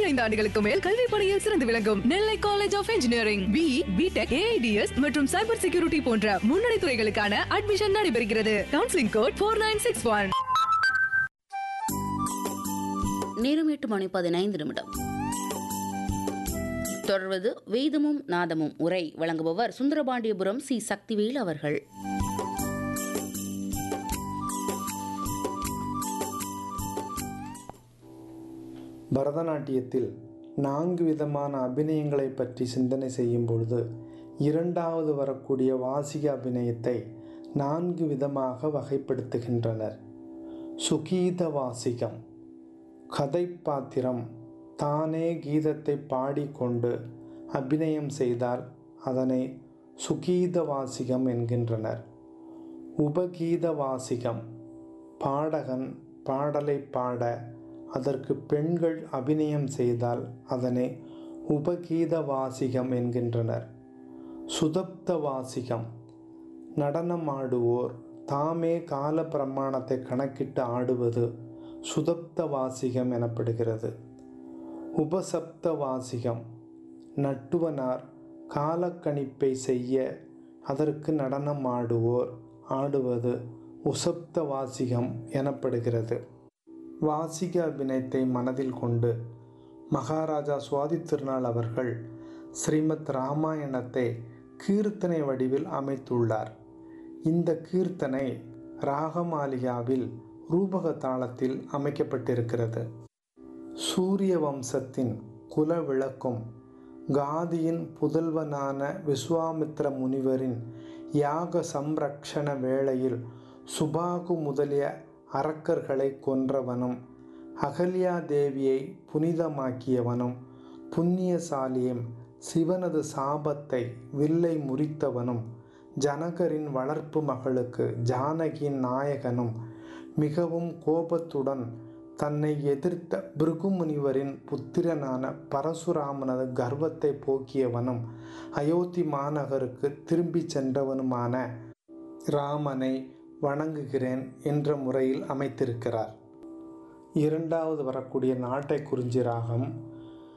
பதினைந்து ஆண்டுகளுக்கு மேல் கல்வி பணியில் சிறந்து விளங்கும் Nellai college of engineering B BTech AIDS மற்றும் சைபர் செக்யூரிட்டி போன்ற முன்னணி துறைகளுக்கான அட்மிஷன் நடைபெறுகிறது counselling code four nine six one நேரம் எட்டு மணி பதினைந்து நிமிடம் தொடர்வது வேதமும் நாதமும் உரை வழங்குபவர் சுந்தரபாண்டியபுரம் சி சக்திவேல் அவர்கள் பரதநாட்டியத்தில் நான்கு விதமான அபிநயங்களை பற்றி சிந்தனை செய்யும் பொழுது இரண்டாவது வரக்கூடிய வாசிக அபிநயத்தை நான்கு விதமாக வகைப்படுத்துகின்றனர் சுகீத வாசிகம் கதை பாத்திரம் தானே கீதத்தை பாடிக்கொண்டு அபிநயம் செய்தால் அதனை சுகீத வாசிகம் என்கின்றனர் உபகீத வாசிகம் பாடகன் பாடலை பாட அதற்கு பெண்கள் அபிநயம் செய்தால் அதனை உபகீத வாசிகம் என்கின்றனர் சுதப்த வாசிகம் நடனமாடுவோர் தாமே கால பிரமாணத்தை கணக்கிட்டு ஆடுவது சுதப்த வாசிகம் எனப்படுகிறது உபசப்த வாசிகம் நட்டுவனார் காலக்கணிப்பை செய்ய அதற்கு நடனம் ஆடுவோர் ஆடுவது உசப்த வாசிகம் எனப்படுகிறது வாசிக அபிநயத்தை மனதில் கொண்டு மகாராஜா சுவாதி திருநாள் அவர்கள் ஸ்ரீமத் ராமாயணத்தை கீர்த்தனை வடிவில் அமைத்துள்ளார் இந்த கீர்த்தனை ராகமாலிகாவில் ரூபக தாளத்தில் அமைக்கப்பட்டிருக்கிறது சூரிய வம்சத்தின் குல விளக்கும் காதியின் புதல்வனான விஸ்வாமித்ர முனிவரின் யாக சம்ரக்ஷண வேளையில் சுபாகு முதலிய அரக்கர்களை கொன்றவனும் அகல்யா தேவியை புனிதமாக்கியவனும் புண்ணியசாலியும் சிவனது சாபத்தை வில்லை முறித்தவனும் ஜனகரின் வளர்ப்பு மகளுக்கு ஜானகியின் நாயகனும் மிகவும் கோபத்துடன் தன்னை எதிர்த்த பிருகுமுனிவரின் புத்திரனான பரசுராமனது கர்வத்தை போக்கியவனும் அயோத்தி மாநகருக்கு திரும்பி சென்றவனுமான ராமனை வணங்குகிறேன் என்ற முறையில் அமைத்திருக்கிறார் இரண்டாவது வரக்கூடிய நாட்டை குறிஞ்சி ராகம்